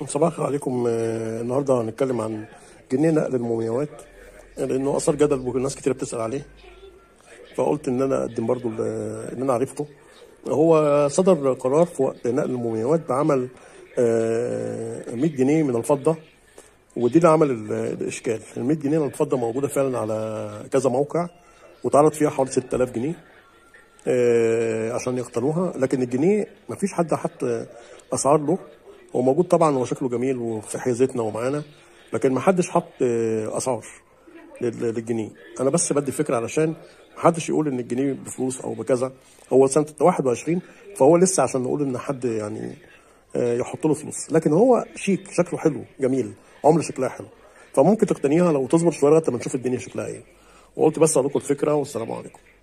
صباح الخير عليكم آه، النهارده هنتكلم عن جنيه نقل المومياوات لانه اثار جدل وناس كتير بتسال عليه فقلت ان انا اقدم برضو ال- ان انا عرفته هو صدر قرار في وقت نقل المومياوات بعمل آه، 100 جنيه من الفضه ودي اللي عمل ال- الاشكال ال 100 جنيه من الفضه موجوده فعلا على كذا موقع واتعرض فيها حوالي 6000 جنيه آه، عشان يختاروها لكن الجنيه مفيش حد حط اسعار له هو موجود طبعا هو شكله جميل وفي حيزتنا ومعانا لكن ما حدش حط آه، اسعار لل- للجنيه انا بس بدي فكره علشان ما حدش يقول ان الجنيه بفلوس او بكذا هو سنه 21 فهو لسه عشان نقول ان حد يعني آه، يحط له فلوس لكن هو شيك شكله حلو جميل عمر شكلها حلو فممكن تقتنيها لو تصبر شويه لغايه ما نشوف الدنيا شكلها ايه وقلت بس اقول لكم الفكره والسلام عليكم